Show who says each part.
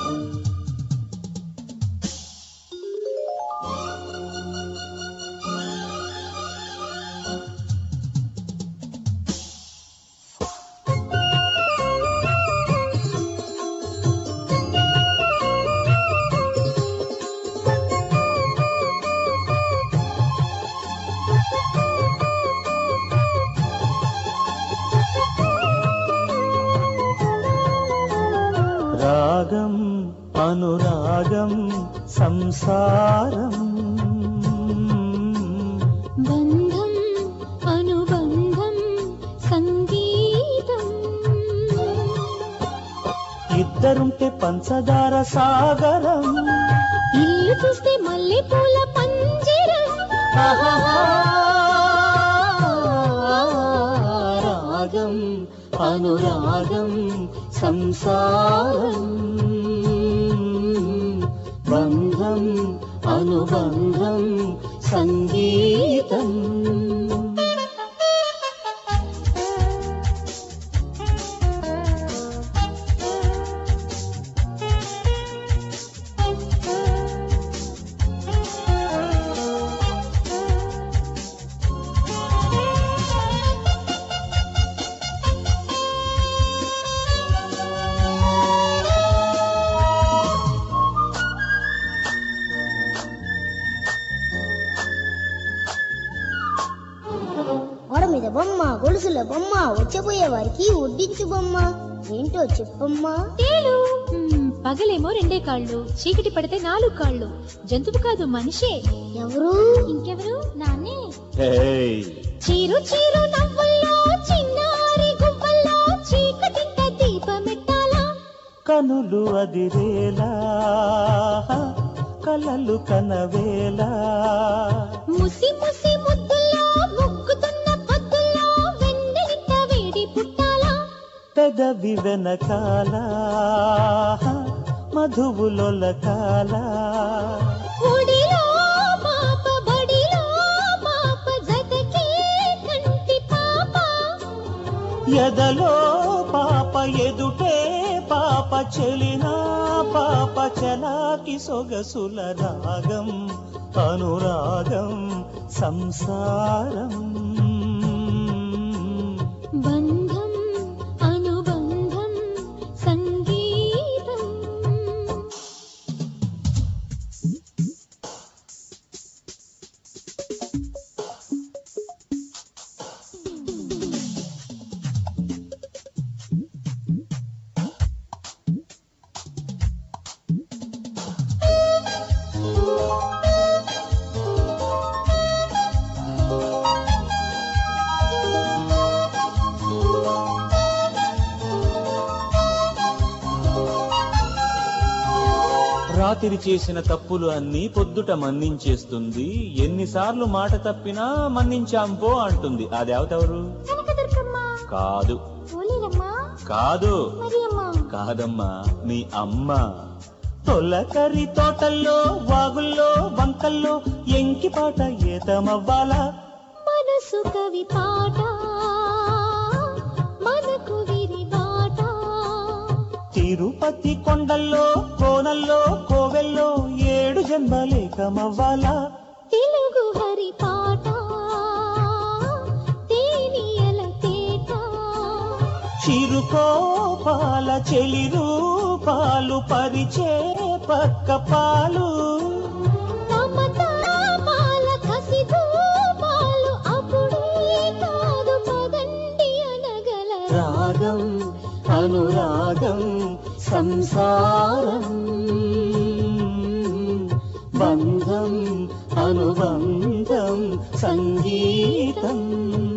Speaker 1: రాగం అనురాగం సంసారం
Speaker 2: బంధం అనుబంధం సంగీతం
Speaker 1: ఇద్దరుంటే పంచదార సాగరం
Speaker 2: ఇల్లు చూస్తే మల్లెపూల పంజరం
Speaker 1: రాగం అనురాగం సంసారం బంధం అనుబంధం సంగీతం
Speaker 3: గోడ మీద బొమ్మ గొలుసుల బొమ్మ వచ్చబోయే వారికి వడ్డించు బొమ్మ ఏంటో చెప్పమ్మా
Speaker 2: తేలు మ్మ్, పగలేమో రెండే కాళ్ళు చీకటి పడితే నాలుగు కాళ్ళు జంతువు కాదు మనిషే
Speaker 3: ఎవరు
Speaker 2: ఇంకెవరు నాన్నే
Speaker 1: హేయ్
Speaker 2: చీరు చీరు నవ్వుల్లో చిన్నారి గువ్వల్లో చీకటింట దీపమెట్టాలా
Speaker 1: కనులు అదిరేలా కలలు కనవేలా
Speaker 2: ముసి ముసి ముద్దుల్లో ముక్కుతున్న పొద్దుల్లో వెన్నెలింట వేడి పుట్టాలా
Speaker 1: పెదవి వెనకాల మధువులొలకాల
Speaker 2: ఒడిలో పాప బడిలో పాప జతకే కంటి పాప
Speaker 1: ఎదలో పాప ఎదుటే పాప చెలినా పాప చలాకి సొగసుల రాగం అనురాగం సంసారం
Speaker 2: బంధం అనుబంధం సంగీతం
Speaker 1: రాత్రి చేసిన తప్పులు అన్నీ పొద్దుట మన్నించేస్తుంది ఎన్నిసార్లు మాట తప్పినా మన్నించాంపో అంటుంది ఆ దేవత ఎవరు
Speaker 2: కనకదుర్గమ్మ
Speaker 1: కాదు
Speaker 2: పోలేరమ్మా
Speaker 1: కాదు
Speaker 2: మరి అమ్మా
Speaker 1: కాదమ్మా మీ అమ్మ తొలకరి తోటల్లో వాగుల్లో వంకల్లో ఎంకి పాట ఏతమవ్వాలా
Speaker 2: మనసు కవి పాట మనకు విరి బాట
Speaker 1: తిరుపతి కొండల్లో కోనల్లో కోవెల్లో ఏడు జన్మలేకమవ్వాలా
Speaker 2: తెలుగు హరి పాట తేనియల తేట
Speaker 1: చిరుకోపాల చెలి రూపాలు పరిచే పక్క పాలు
Speaker 2: మమతాపాల కసి ధూపాలు అప్పుడే కాదు పదండి అనగల
Speaker 1: రాగం అనురాగం సంసారం బంధం అనుబంధం సంగీతం